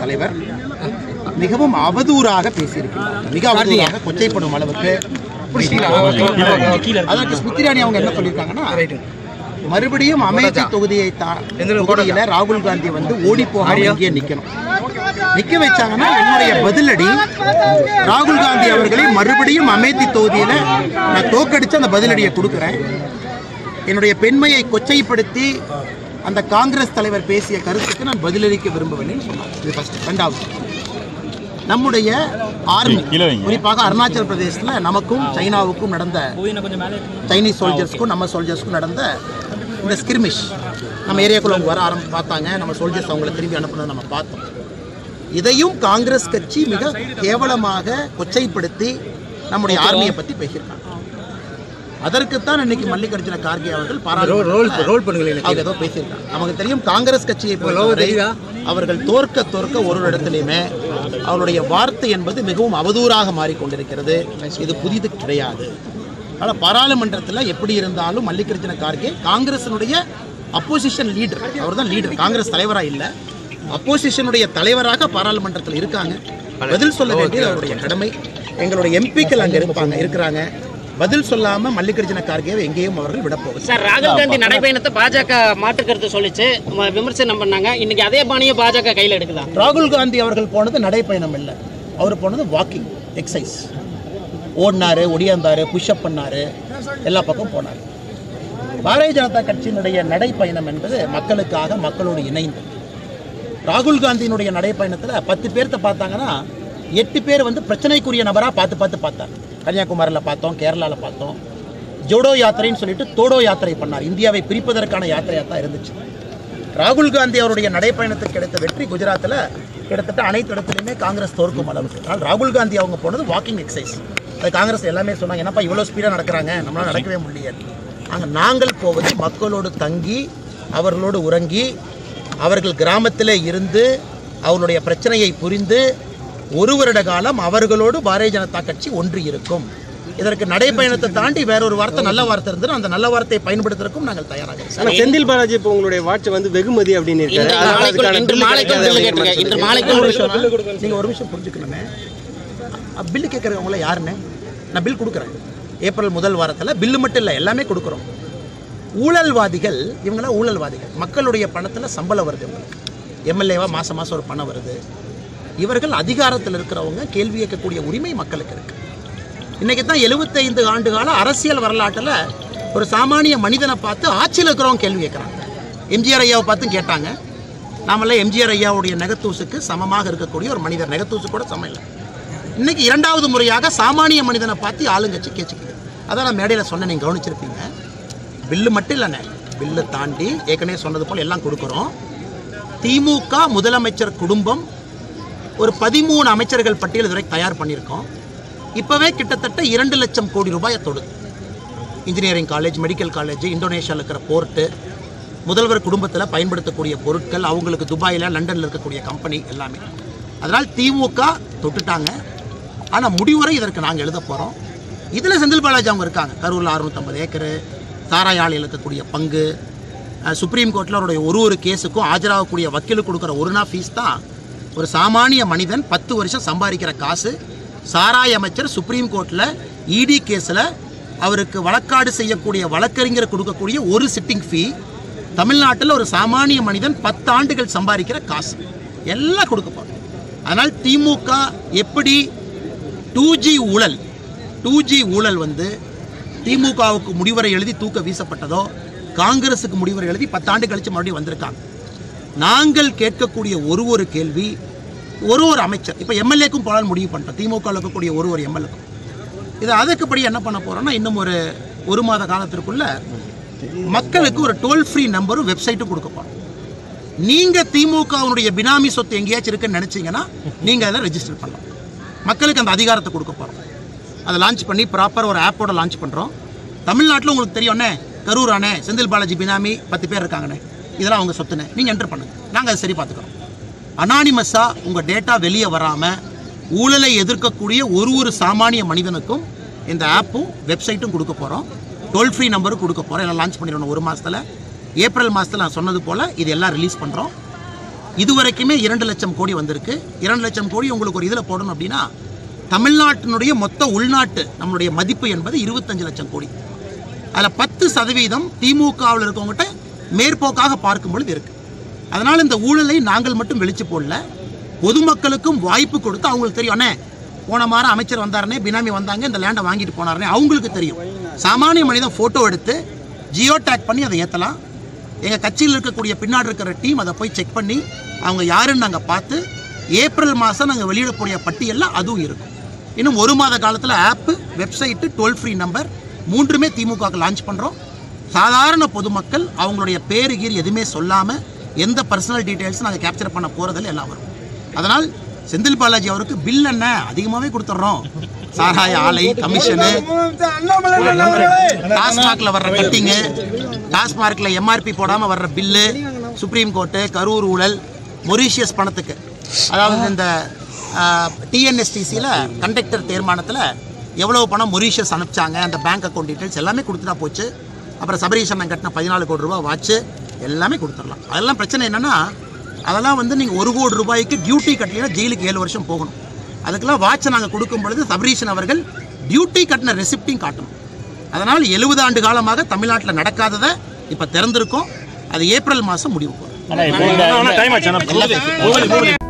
தலைவர் மிகவும் அவதூறாக பேசியிருக்கிறார் மிக அவதூறாக கொச்சைப்படும் அளவுக்கு அதற்கு ஸ்மிருதிராணி அவங்க என்ன சொல்லியிருக்காங்கன்னா மறுபடியும் அமேதி தொகுதியை தா- தொகுதியில ராகுல் காந்தி வந்து ஓடி போக இங்கே நிக்கணும் நிக்க வச்சாங்கன்னா என்னுடைய பதிலடி ராகுல் காந்தி அவர்களை மறுபடியும் அமேதி தொகுதியில நான் தோக்கடிச்சு அந்த பதிலடியை கொடுக்குறேன் என்னுடைய பெண்மையை கொச்சைப்படுத்தி அந்த காங்கிரஸ் தலைவர் பேசிய கருத்துக்கு நான் பதிலளிக்க விரும்பவில்லைன்னு சொன்னார் இது ஃபர்ஸ்ட் ரெண்டாவது நம்முடைய ஆர்மி குறிப்பாக அருணாச்சல பிரதேசத்தில் நமக்கும் சைனாவுக்கும் நடந்த சைனீஸ் சோல்ஜர்ஸ்க்கும் நம்ம சோல்ஜர்ஸ்க்கும் நடந்த இந்த ஸ்கிர்மிஷ் நம்ம ஏரியாக்குள்ள அவங்க வர ஆரம்பி பார்த்தாங்க நம்ம சோல்ஜர்ஸ் அவங்கள திரும்பி அனுப்புனதை நம்ம பார்த்தோம் இதையும் காங்கிரஸ் கட்சி மிக கேவலமாக கொச்சைப்படுத்தி நம்முடைய ஆர்மியை பற்றி பேசியிருக்காங்க அதற்குத்தான் இன்னைக்கு மல்லிகார்ஜுன கார்கே அவர்கள் பாராளுமன்றத்தில் ரோல் பண்ணுங்களேன் அவங்க ஏதோ பேசியிருக்காங்க நமக்கு தெரியும் காங்கிரஸ் கட்சியை பொறுத்தவரை அவர்கள் தோற்க தோற்க ஒரு ஒரு இடத்துலையுமே அவருடைய வார்த்தை என்பது மிகவும் அவதூறாக மாறிக்கொண்டிருக்கிறது இது புதிது கிடையாது ஆனால் பாராளுமன்றத்தில் எப்படி இருந்தாலும் மல்லிகார்ஜுன கார்கே காங்கிரசினுடைய அப்போசிஷன் லீடர் அவர் தான் லீடர் காங்கிரஸ் தலைவராக இல்லை அப்போசிஷனுடைய தலைவராக பாராளுமன்றத்தில் இருக்காங்க பதில் சொல்ல வேண்டியது அவருடைய கடமை எங்களுடைய எம்பிக்கள் அங்கே இருப்பாங்க இருக்கிறாங்க பதில் சொல்லாம மல்லிகார்ஜுன கார்கேவை எங்கேயும் அவர்கள் விடப்போவது சார் ராகுல் காந்தி நடைபயணத்தை பாஜக மாற்று கருத்து சொல்லிச்சு ம- விமர்சனம் பண்ணாங்க இன்னைக்கு அதே பாணியை பாஜக கையில் எடுக்குதா ராகுல் காந்தி அவர்கள் போனது நடைப்பயணம் இல்லை அவர் போனது வாக்கிங் எக்ஸசைஸ் ஓடினாரு ஒடியாந்தாரு புஷ்அப் பண்ணாரு எல்லா பக்கம் போனார் பாரதிய ஜனதா கட்சியினுடைய நடைப்பயணம் என்பது மக்களுக்காக மக்களோடு இணைந்து ராகுல் காந்தியினுடைய நடைப்பயணத்தில் பத்து பேர்த்த பார்த்தாங்கன்னா எட்டு பேர் வந்து பிரச்சனைக்குரிய நபராக பார்த்து பார்த்து பார்த்தார் கன்னியாகுமரியில் பார்த்தோம் கேரளாவில் பார்த்தோம் ஜோடோ யாத்திரைன்னு சொல்லிட்டு தோடோ யாத்திரை பண்ணார் இந்தியாவை பிரிப்பதற்கான யாத்திரையாக தான் இருந்துச்சு ராகுல் காந்தி அவருடைய நடைப்பயணத்துக்கு கிடைத்த வெற்றி குஜராத்தில் கிட்டத்தட்ட அனைத்து இடத்துலையுமே காங்கிரஸ் தோற்கும் அளவுக்கு ஆனால் ராகுல் காந்தி அவங்க போனது வாக்கிங் எக்ஸசைஸ் அது காங்கிரஸ் எல்லாமே சொன்னாங்க என்னப்பா இவ்வளோ ஸ்பீடாக நடக்கிறாங்க நம்மளால நடக்கவே முடியாது அங்கே நாங்கள் போவது மக்களோடு தங்கி அவர்களோடு உறங்கி அவர்கள் கிராமத்தில் இருந்து அவர்களுடைய பிரச்சனையை புரிந்து ஒரு வருட காலம் அவர்களோடு பாரதிய ஜனதா கட்சி ஒன்று இருக்கும் இதற்கு நடைப்பயணத்தை தாண்டி வேற ஒரு வார்த்தை நல்ல வார்த்தை இருந்தது அந்த நல்ல வார்த்தையை பயன்படுத்துறதுக்கும் நாங்கள் தயாராக இருக்கோம் ஆனா செந்தில் பாலாஜி இப்போ உங்களுடைய வாட்ச் வந்து வெகுமதி அப்படின்னு இன்று இருக்காரு மாலைக்குள் இன்று மாலைக்குள் பில்லு கேட்டிருக்கேன் இன்று மாலைக்குள் ஒரு நிமிஷம் நீங்க ஒரு விஷயம் புரிஞ்சுக்கணுமே அ, பில்லு கேட்குறவங்கள யாருன்னு நான் பில் கொடுக்குறேன் ஏப்ரல் முதல் வாரத்தில் பில்லு மட்டும் இல்லை எல்லாமே கொடுக்குறோம் ஊழல்வாதிகள் இவங்களாம் ஊழல்வாதிகள் மக்களுடைய பணத்தில் சம்பளம் வருது இவங்களுக்கு எம்எல்ஏவா மாதம் மாதம் ஒரு பணம் வருது இவர்கள் அதிகாரத்தில் இருக்கிறவங்க கேள்வி கேட்கக்கூடிய உரிமை மக்களுக்கு இருக்கு இன்னைக்கு தான் எழுபத்தைந்து ஆண்டு கால அரசியல் வரலாற்றில் ஒரு சாமானிய மனிதனை பார்த்து ஆட்சியில் இருக்கிறவங்க கேள்வி கேட்குறாங்க எம்ஜிஆர் ஐயாவை பார்த்தும் கேட்டாங்க நாமெல்லாம் எம்ஜிஆர் ஐயாவுடைய நெகத்தூசுக்கு சமமாக இருக்கக்கூடிய ஒரு மனிதர் நெகத்தூசு கூட சமம் இல்லை இன்னைக்கு இரண்டாவது முறையாக சாமானிய மனிதனை பார்த்து ஆளுங்கட்சி கேச்சுக்குது அதான் நான் மேடையில் சொன்னேன் நீங்கள் கவனிச்சிருப்பீங்க பில்லு மட்டும் இல்லைண்ணே பில்லு தாண்டி ஏற்கனவே சொன்னது போல் எல்லாம் கொடுக்குறோம் திமுக முதலமைச்சர் குடும்பம் ஒரு பதிமூணு அமைச்சர்கள் பட்டியல் இதுவரை தயார் பண்ணியிருக்கோம் இப்போவே கிட்டத்தட்ட இரண்டு லட்சம் கோடி ரூபாயை தொடுது இன்ஜினியரிங் காலேஜ் மெடிக்கல் காலேஜ் இந்தோனேஷியாவில் இருக்கிற போர்ட்டு முதல்வர் குடும்பத்தில் பயன்படுத்தக்கூடிய பொருட்கள் அவங்களுக்கு துபாயில் லண்டனில் இருக்கக்கூடிய கம்பெனி எல்லாமே அதனால் திமுக தொட்டுட்டாங்க ஆனால் முடிவுரை இதற்கு நாங்கள் எழுத போகிறோம் இதில் செந்தில் பாலாஜி அவங்க இருக்காங்க கரூரில் அறுநூத்தம்பது ஏக்கரு சாராய ஆலையில் இருக்கக்கூடிய பங்கு அஹ், சுப்ரீம் கோர்ட்டில் அவருடைய ஒரு ஒரு கேஸுக்கும் ஆஜராகக்கூடிய வக்கீலுக்கு கொடுக்குற ஒரு நாள் ஃபீஸ் தான் ஒரு சாமானிய மனிதன் பத்து வருஷம் சம்பாதிக்கிற காசு சாராய அமைச்சர் சுப்ரீம் கோர்ட்டில் இடி கேஸில் அவருக்கு வழக்காடு செய்யக்கூடிய வழக்கறிஞர் கொடுக்கக்கூடிய ஒரு சிட்டிங் ஃபீ தமிழ்நாட்டில் ஒரு சாமானிய மனிதன் பத்து ஆண்டுகள் சம்பாதிக்கிற காசு எல்லாம் கொடுக்க போகிறோம் அதனால் திமுக எப்படி டூ ஜி ஊழல் டூ ஜி ஊழல் வந்து திமுகவுக்கு முடிவரை எழுதி தூக்க வீசப்பட்டதோ காங்கிரஸுக்கு முடிவரை எழுதி பத்தாண்டு கழிச்சு மறுபடியும் வந்திருக்காங்க நாங்கள் கேட்கக்கூடிய ஒரு ஒரு கேள்வி ஒரு ஒரு அமைச்சர் இப்போ எம்எல்ஏக்கும் போலான்னு முடிவு பண்ணிட்டோம் திமுக இருக்கக்கூடிய ஒரு ஒரு எம்எல்ஏக்கும் இது அதுக்குப்படி என்ன பண்ண போறோம்னா இன்னும் ஒரு ஒரு மாத காலத்திற்குள்ள மக்களுக்கு ஒரு டோல் ஃப்ரீ நம்பரும் வெப்சைட்டும் கொடுக்க போறோம் நீங்க திமுகவுடைய பினாமி சொத்து எங்கேயாச்சும் இருக்குன்னு நினைச்சீங்கன்னா நீங்க அதில் ரெஜிஸ்டர் பண்ணலாம் மக்களுக்கு அந்த அதிகாரத்தை கொடுக்க போறோம் அதை லான்ச் பண்ணி ப்ராப்பர் ஒரு ஆப்போட லான்ச் பண்றோம் தமிழ்நாட்டில் உங்களுக்கு தெரியும்ண்ணே கரூர் அண்ணே செந்தில் பாலாஜி பினாமி பத்து பேர் இருக்காங்கண்ணே இதெல்லாம் அவங்க சொத்துண்ணே நீங்க என்டர் பண்ணுங்க நாங்க அதை சரி பார்த்துக்கிறோம் அனானிமஸா உங்க டேட்டா வெளியே வராம ஊழலை எதிர்க்கக்கூடிய ஒரு ஒரு சாமானிய மனிதனுக்கும் இந்த ஆப்பும் வெப்சைட்டும் கொடுக்க போறோம் டோல் ஃப்ரீ நம்பரும் கொடுக்க போறோம் எல்லாம் லான்ச் பண்ணிடணும் ஒரு மாசத்துல ஏப்ரல் மாசத்துல நான் சொன்னது போல இது எல்லாம் ரிலீஸ் பண்றோம் இதுவரைக்குமே இரண்டு லட்சம் கோடி வந்திருக்கு இரண்டு லட்சம் கோடி உங்களுக்கு ஒரு இதில் போடணும் அப்படின்னா தமிழ்நாட்டினுடைய மொத்த உள்நாட்டு நம்மளுடைய மதிப்பு என்பது இருபத்தஞ்சு லட்சம் கோடி அதில் பத்து சதவீதம் திமுகவில் இருக்கவங்ககிட்ட மேற்போக்காக பார்க்கும் பொழுது இருக்கு அதனால் இந்த ஊழலை நாங்கள் மட்டும் வெளிச்சு போடல பொதுமக்களுக்கும் வாய்ப்பு கொடுத்து அவங்களுக்கு தெரியும் அண்ணே போன மாதம் அமைச்சர் வந்தாருனே பினாமி வந்தாங்க இந்த லேண்டை வாங்கிட்டு போனாருனே அவங்களுக்கு தெரியும் சாமானிய மனிதன் ஃபோட்டோ எடுத்து ஜியோ டேக் பண்ணி அதை ஏற்றலாம் எங்கள் கட்சியில் இருக்கக்கூடிய பின்னாடி இருக்கிற டீம் அதை போய் செக் பண்ணி அவங்க யாருன்னு நாங்கள் பார்த்து ஏப்ரல் மாதம் நாங்கள் வெளியிடக்கூடிய பட்டியலில் அதுவும் இருக்கும் இன்னும் ஒரு மாத காலத்தில் app website toll free number மூன்றுமே திமுகவுக்கு லான்ச் பண்ணுறோம் சாதாரண பொதுமக்கள் அவங்களுடைய பேரு கீர் எதுவுமே சொல்லாமல் எந்த பர்சனல் டீட்டெயில்ஸும் நாங்கள் கேப்சர் பண்ண போகிறதில்ல எல்லாம் வரும் அதனால் செந்தில் பாலாஜி அவருக்கு பில் என்ன அதிகமாகவே கொடுத்துட்றோம் சாராய ஆலை கமிஷனு டாஸ்மாக்ல வர்ற கட்டிங்கு டாஸ்மார்க்ல எம்ஆர்பி போடாம வர்ற பில்லு சுப்ரீம் கோர்ட்டு கரூர் ஊழல் மொரீஷியஸ் பணத்துக்கு அதாவது இந்த டிஎன்எஸ்டிசியில் கண்டக்டர் தீர்மானத்தில் எவ்வளவு பணம் மொரீஷியஸ் அனுப்பிச்சாங்க அந்த பேங்க் அக்கௌண்ட் டீட்டெயில்ஸ் எல்லாமே கொடுத்துட்டா போச்சு அப்புறம் சபரீஷன் கட்டின பதினாலு கோடி ரூபாய் வாட்ச் எல்லாமே கொடுத்துடலாம் அதெல்லாம் பிரச்சனை என்னன்னா அதெல்லாம் வந்து நீங்கள் ஒரு கோடி ரூபாய்க்கு டியூட்டி கட்டலைன்னா ஜெயிலுக்கு ஏழு வருஷம் போகணும் அதுக்கெல்லாம் வாட்சை நாங்கள் கொடுக்கும் பொழுது சபரீஷன் அவர்கள் டியூட்டி கட்டின ரெசிப்டையும் காட்டணும் அதனால் எழுபது ஆண்டு காலமாக தமிழ்நாட்டில் நடக்காததை இப்போ திறந்திருக்கோம் அது ஏப்ரல் மாதம் முடிவு போகும் டைம் ஆச்சு